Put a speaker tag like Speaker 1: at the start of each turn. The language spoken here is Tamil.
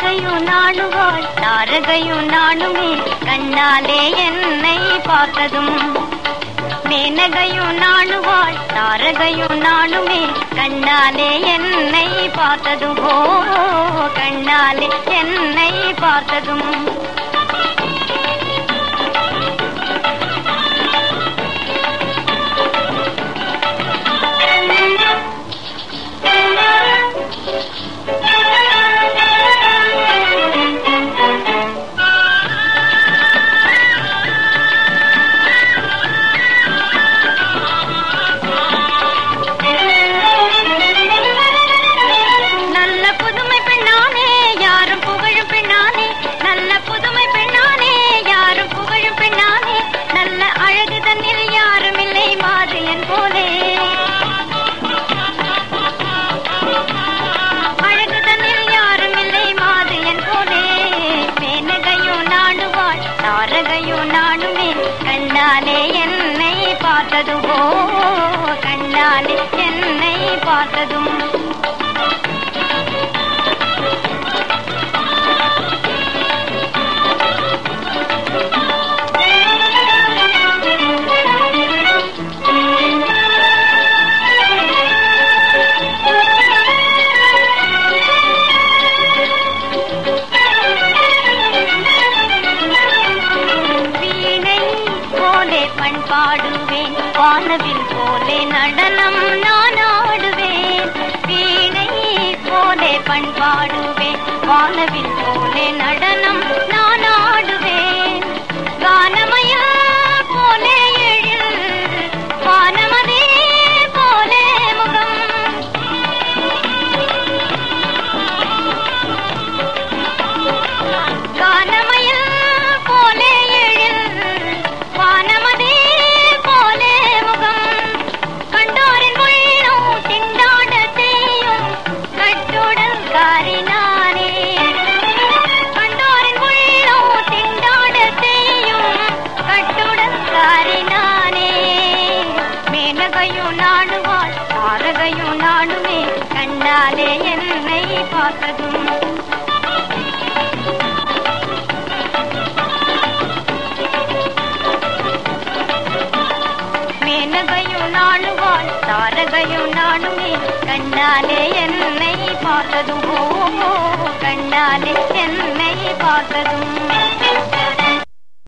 Speaker 1: மேனகையும் நாணுவாள் தாரகையும் நாணுமே கண்ணாலே என்னை பார்த்ததும் மேனகையும் நாணுவாள் தாரகையும் நாணுமே கண்ணாலே என்னை பார்த்ததும் ஓ கண்ணாலே என்னை பார்த்ததும் நல்ல புதுமை பெண்ணானே யாரும் புகழும் பெண்ணானே நல்ல புதுமை பெண்ணானே யாரும் புகழும் பெண்ணானே நல்ல அழகு தன்னில் யாரும் இல்லை மாது என் போலே அழகு தன்னில் யாரும் இல்லை மாது என் போலே மேனகையும் நாடுவாள் தாரகையும் நாடுமே கண்ணாலே என்னை பார்த்ததுவோ கண்ணாலே என்னை பார்த்ததும் வீணை போலே பண்பாடுவேன் வானவில் போலே நடனம் நான் ஆடுவேன் வீணை போலே பண்பாடுவேன் வானவில் போலே நடனம் நான் ஆடுவேன் கானமய போலே எழில் வானமதே போலே முகம் கானமயில் போலே எழில் வானமதே போலே முகம் கண்டோரின் உள்ளம் திண்டாட செய்யும் கட்டுடல் காரினானே கண்டோரின் உள்ளம் திண்டாட செய்யும் கட்டுடல் காரினானே மேனகையும் நாடுவாள் தாரகையும் நாடுமே கண்டாலே என்னை பார்த்ததும் மேனகையும் நாடுவாள் தாரகையும் நாடுமே கண்ணாலே என்னை பார்த்ததும் ஓ கண்ணாலே என்னை பார்த்ததும்